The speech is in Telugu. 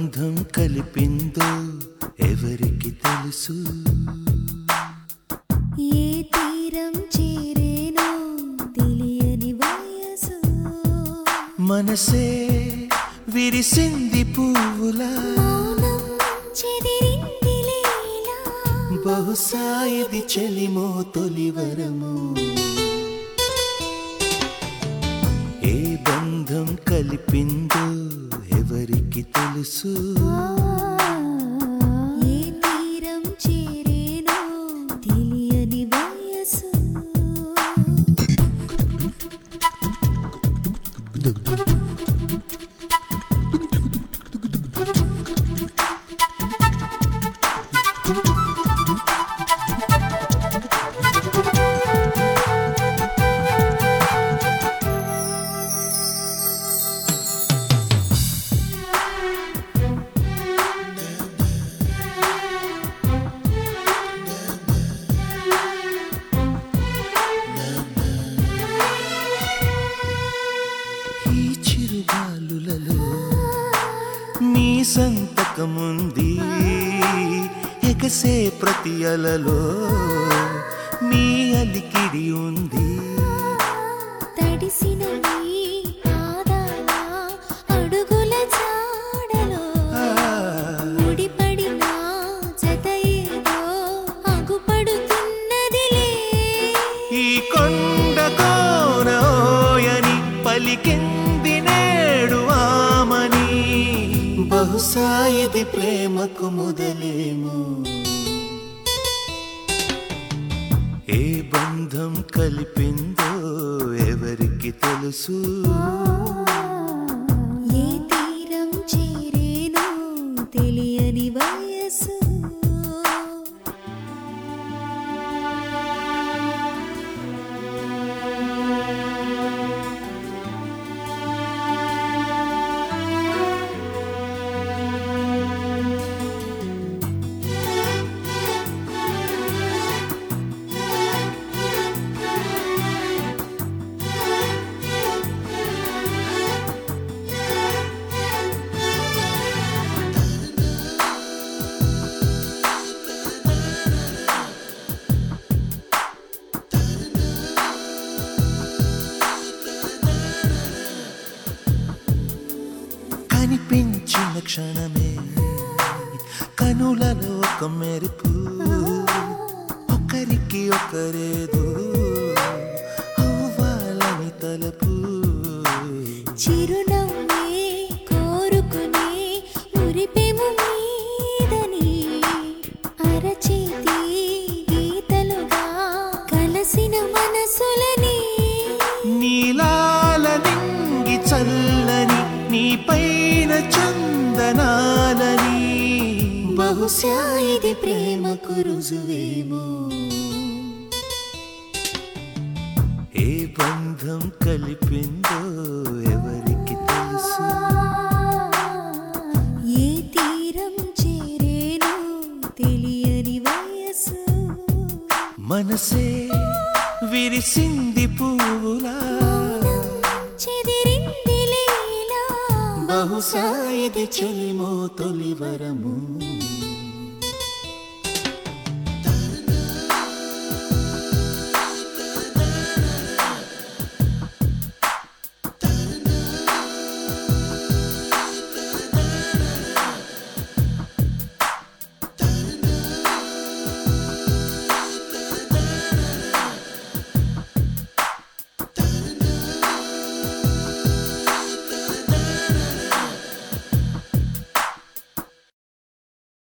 బంధం కలిపిందో ఎవరికి తెలుసు ఏ తీరం చేరేనో తెలియని వయసు మనసే విరిసింది పువ్వులా మౌనం చెదిరింది లీలా బహుశా ఇది చెలిమో తొలివరము ఏ బంధం కలిపిందో ఎవరికి తెలుసు ఏ తీరం చేరేనో తెలియని వయసు ఈ చిరుగాలులలో నీ సంతకముంది ఎగసే ప్రతి అలలో నీ అలికిడి ఉంది తడిసిన నీ పాదాల అడుగుల జాడలో ముడిపడిన జత ఏదో అగుపడుతున్నదిలే ఈ కొండ కోనోయని పలికింది నేడు ఆమని బహుశా ఇది ప్రేమకు మొదలేమో ఏ బంధం కలిపిందో ఎవరికి తెలుసు ఏ తీరం చేరేనో తెలియని వయసు కనిపించిన క్షణమే కనులలో ఒక మెరుపు ఒకరికి ఒకరేదో అవ్వాలని తలపు చిరునవ్వే కోరుకునే మురిపెము మీదని అరచేతి గీతలుగా కలసిన మనసులని నీలాల నింగి చల్లని నీ పైన చందనాలని బహుశా ఇది ప్రేమకు రుజువేమో ఏ బంధం కలిపిందో ఎవరికి తెలుసు ఏ తీరం చేరేనో తెలియని వయసు మనసే విరిసింది పువ్వులా చెదిరింది లీలా బహుశా ఇది చెలిమో తొలివరము